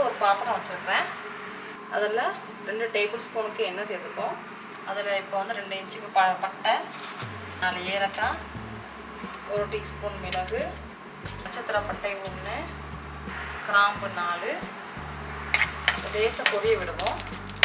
ஒரு பாத்திரம் வச்சுருக்கிறேன் அதில் ரெண்டு டேபிள் ஸ்பூனுக்கு எண்ணெய் சேர்த்துப்போம் அதில் இப்போ வந்து ரெண்டு இன்ச்சுக்கு ப பட்டை நாலு ஏலக்காய் ஒரு டீஸ்பூன் மிளகு நட்சத்திர பட்டை ஒன்று கிராம்பு நாலு லேசாக பொரிய விடுவோம்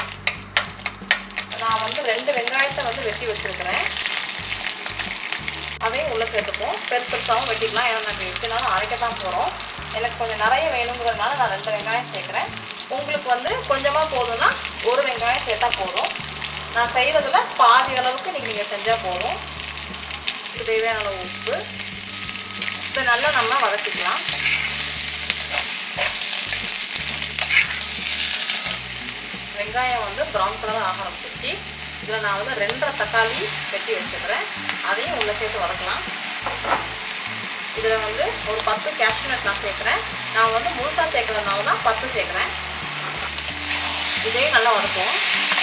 நான் வந்து ரெண்டு வெங்காயத்தை வந்து வெட்டி வச்சுருக்கிறேன் அதையும் உள்ளே சேர்த்துப்போம் பெருசு பெருசாகவும் வெட்டிக்கலாம் ஏன்னா நாங்கள் எப்படினாலும் அரைக்க தான் போகிறோம் எனக்கு கொஞ்சம் நிறைய வேணுங்கிறதுனால நான் ரெண்டு வெங்காயம் சேர்க்குறேன் உங்களுக்கு வந்து கொஞ்சமாக போதும்னா ஒரு வெங்காயம் சேர்த்தா போதும் நான் செய்கிறதுல பாதி அளவுக்கு நீங்கள் நீங்கள் செஞ்சால் போதும் இதுக்கு தேவையான அளவு உப்பு இதை நல்லா நம்ம வதக்கிக்கலாம் வெங்காயம் வந்து ப்ரௌன் கலர் ஆக ஆரம்பிச்சிச்சு இதில் நான் வந்து ரெண்டரை தக்காளி வெட்டி வச்சுக்கிறேன் அதையும் உள்ளே சேர்த்து வதக்கலாம் இதில் வந்து ஒரு பத்து கேஷ்நட் நான் சேர்க்குறேன் நான் வந்து முழுசாக சேர்க்கறதுனால தான் பத்து சேர்க்குறேன் இதையும் நல்லா வதக்குவோம்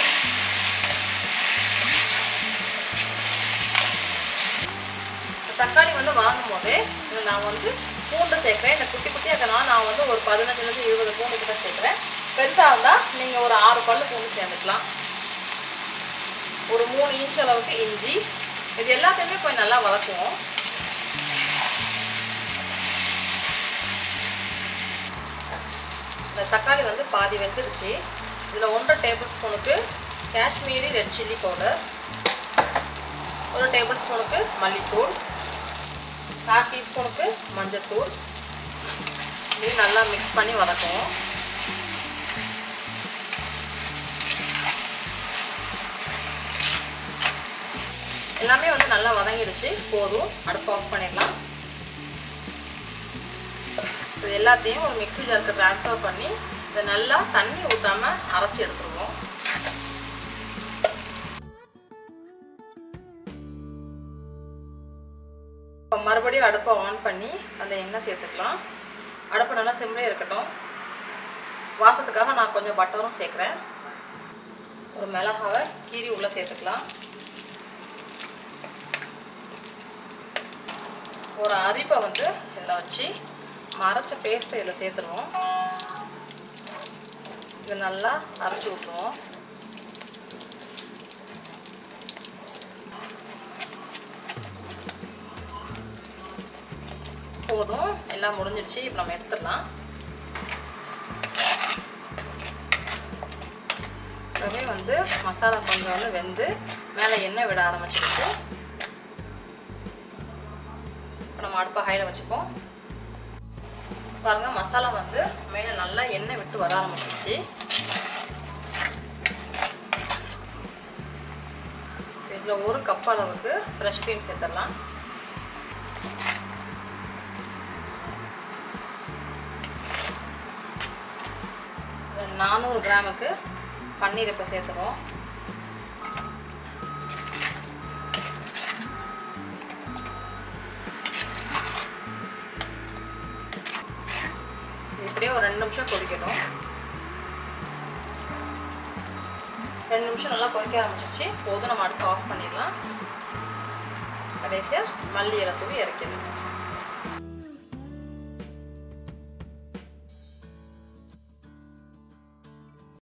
தக்காளி வந்து வாங்கும் போது இதில் நான் வந்து பூண்டு சேர்க்குறேன் இந்த குட்டி குட்டியாக இருக்கனால நான் வந்து ஒரு பதினஞ்சுலேருந்து இருபது பூண்டு கிட்ட சேர்க்குறேன் பெருசாக இருந்தால் நீங்கள் ஒரு ஆறு பல்லு பூண்டு சேர்ந்துக்கலாம் ஒரு மூணு இன்ச் அளவுக்கு இஞ்சி இது எல்லாத்தையுமே கொஞ்சம் நல்லா வதக்குவோம் இந்த தக்காளி வந்து பாதி வெந்துருச்சு இதில் ஒன்றரை டேபிள் ஸ்பூனுக்கு காஷ்மீரி ரெட் சில்லி பவுடர் ஒரு டேபிள் ஸ்பூனுக்கு மல்லித்தூள் கால் டீஸ்பூனுக்கு மஞ்சத்தூள் இது நல்லா மிக்ஸ் பண்ணி வதக்குவோம் எல்லாமே வந்து நல்லா வதங்கிடுச்சு போதும் அடுப்பு ஆஃப் பண்ணிடலாம் இது எல்லாத்தையும் ஒரு மிக்ஸி ஜாருக்கு ட்ரான்ஸ்ஃபர் பண்ணி இதை நல்லா தண்ணி ஊற்றாமல் அரைச்சி எடுத்துருவோம் இப்போ மறுபடியும் அடுப்பை ஆன் பண்ணி அந்த எண்ணெய் சேர்த்துக்கலாம் அடுப்பு நல்லா சிம்லேயே இருக்கட்டும் வாசத்துக்காக நான் கொஞ்சம் பட்டரும் சேர்க்குறேன் ஒரு மிளகாவை கீரி உள்ளே சேர்த்துக்கலாம் ஒரு அரிப்பை வந்து இதில் வச்சு மரைச்ச பேஸ்ட்டை இதில் சேர்த்துருவோம் இது நல்லா அரைச்சி விட்ருவோம் போதும் எல்லாம் முடிஞ்சிடுச்சு இப்போ நம்ம எடுத்துடலாம் இப்போவே வந்து மசாலா கொஞ்சம் வந்து வெந்து மேலே எண்ணெய் விட ஆரம்பிச்சிருச்சு இப்போ நம்ம அடுப்பை ஹையில் வச்சுப்போம் பாருங்கள் மசாலா வந்து மேலே நல்லா எண்ணெய் விட்டு வர ஆரம்பிச்சிருச்சு இதில் ஒரு கப் அளவுக்கு ஃப்ரெஷ் க்ரீம் சேர்த்துடலாம் நானூறு கிராமுக்கு பன்னீர் இப்போ சேர்த்துறோம் இப்படியே ஒரு ரெண்டு நிமிஷம் கொதிக்கட்டும் ரெண்டு நிமிஷம் நல்லா கொதிக்க ஆரம்பிச்சிருச்சு போதும் நம்ம அடுப்பு ஆஃப் பண்ணிடலாம் கடைசியாக மல்லி இலை தூவி இறக்கிடலாம்